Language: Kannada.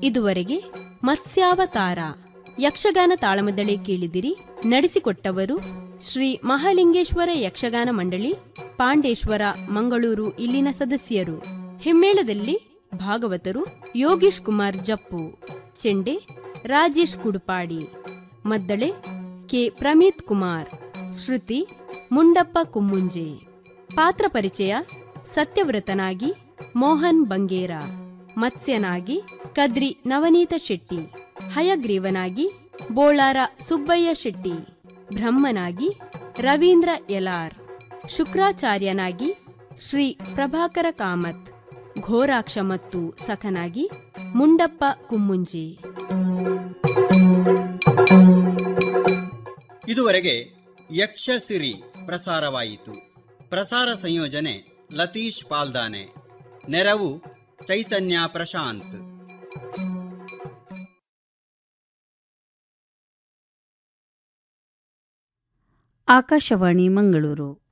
ಇದುವರೆಗೆ ಮತ್ಸ್ಯಾವತಾರ ಯಕ್ಷಗಾನ ತಾಳಮದ್ದಳೆ ಕೇಳಿದಿರಿ ನಡೆಸಿಕೊಟ್ಟವರು ಶ್ರೀ ಮಹಾಲಿಂಗೇಶ್ವರ ಯಕ್ಷಗಾನ ಮಂಡಳಿ ಪಾಂಡೇಶ್ವರ ಮಂಗಳೂರು ಇಲ್ಲಿನ ಸದಸ್ಯರು ಹಿಮ್ಮೇಳದಲ್ಲಿ ಭಾಗವತರು ಯೋಗೀಶ್ ಕುಮಾರ್ ಜಪ್ಪು ಚೆಂಡೆ ರಾಜೇಶ್ ಕುಡುಪಾಡಿ ಮದ್ದಳೆ ಕೆ ಪ್ರಮೀತ್ ಕುಮಾರ್ ಶ್ರುತಿ ಮುಂಡಪ್ಪ ಕುಮ್ಮುಂಜೆ ಪಾತ್ರ ಪರಿಚಯ ಸತ್ಯವ್ರತನಾಗಿ ಮೋಹನ್ ಬಂಗೇರ ಮತ್ಸ್ಯನಾಗಿ ಕದ್ರಿ ನವನೀತ ಶೆಟ್ಟಿ ಹಯಗ್ರೀವನಾಗಿ ಬೋಳಾರ ಸುಬ್ಬಯ್ಯ ಶೆಟ್ಟಿ ಬ್ರಹ್ಮನಾಗಿ ರವೀಂದ್ರ ಯಲಾರ್ ಶುಕ್ರಾಚಾರ್ಯನಾಗಿ ಶ್ರೀ ಪ್ರಭಾಕರ ಕಾಮತ್ ಘೋರಾಕ್ಷ ಮತ್ತು ಸಖನಾಗಿ ಮುಂಡಪ್ಪ ಕುಮ್ಮುಂಜಿ ಇದುವರೆಗೆ ಯಕ್ಷಸಿರಿ ಪ್ರಸಾರವಾಯಿತು ಪ್ರಸಾರ ಸಂಯೋಜನೆ ಲತೀಶ್ ಪಾಲ್ದಾನೆ ನೆರವು ಚೈತನ್ಯ ಪ್ರಶಾಂತ್ ಆಕಾಶವಾಣಿ ಮಂಗಳೂರು